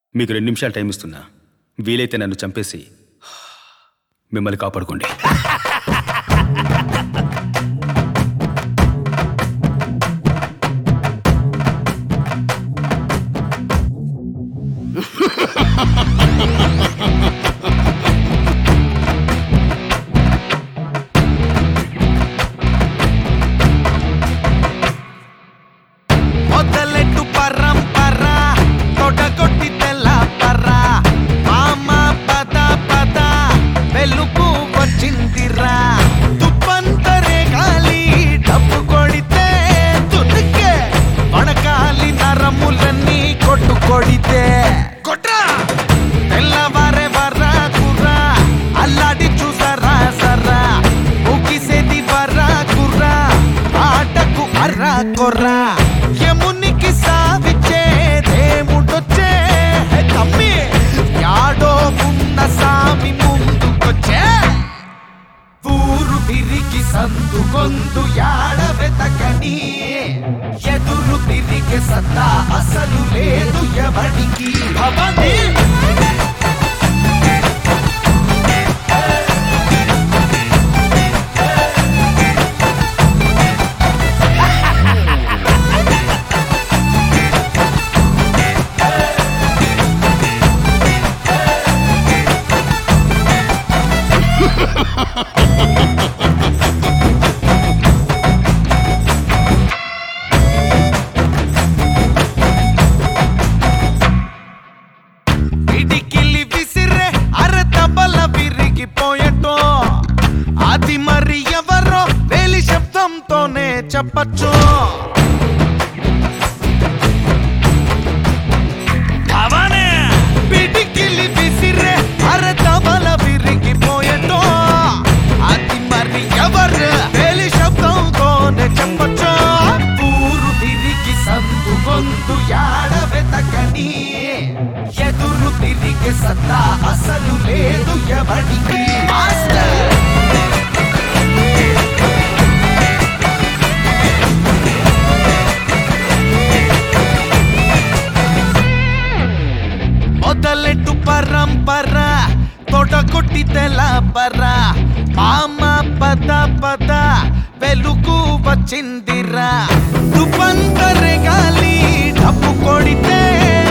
మీకు రెండు నిమిషాలు టైం ఇస్తున్నా వీలైతే నన్ను చంపేసి మిమ్మల్ని కాపాడుకోండి మొదలెట్టు పరంపర తొడగొట్టి తెల్ల పర్ర మామ పద పద వెలుగు వచ్చిందిరా తుప్పంతరే గాలి డబ్బు కొడితే తునికే వడకాలి నరములన్నీ కొట్టు కొడితే కొట్రా తెల్లవారే వర్రా కుర్రా అల్లాడి చూసారా సర్రా ఊకిసేది వర్రా కుర్రా ఆటకు అర్రా కొర్రా యమునికి సావిచ్చే దేవుడొచ్చే హే తమ్మి యాడో ఉన్న సామి ముందుకొచ్చే ఊరు తిరిగి సందు గొంతు యాడ వెతకని ఎదురు తిరిగే సత్తా అసలు లేదు ఎవడికి భవని పిడికిలి విసిరే అరతబల విరిగిపోయటో అది మరి ఎవరో వేలి శబ్దంతోనే చెప్పచ్చు అవనే పిడికిలి విసిరే అరతబల విరిగిపోయటో అది మరి ఎవరు వేలి శబ్దంతోనే చెప్పచ్చు ఊరు తిరిగి సందు గొంతు యాడ వెతకని ఎదురు తిరిగే సత్తా అసలు లేదు ఎవడికి మాస్టర్ మొదలెట్టు పరంపర తొడగొట్టి తెలపర మామ పద పద వెలుగు వచ్చిందిరా తుపంతరే గాలి డబ్బు కొడితే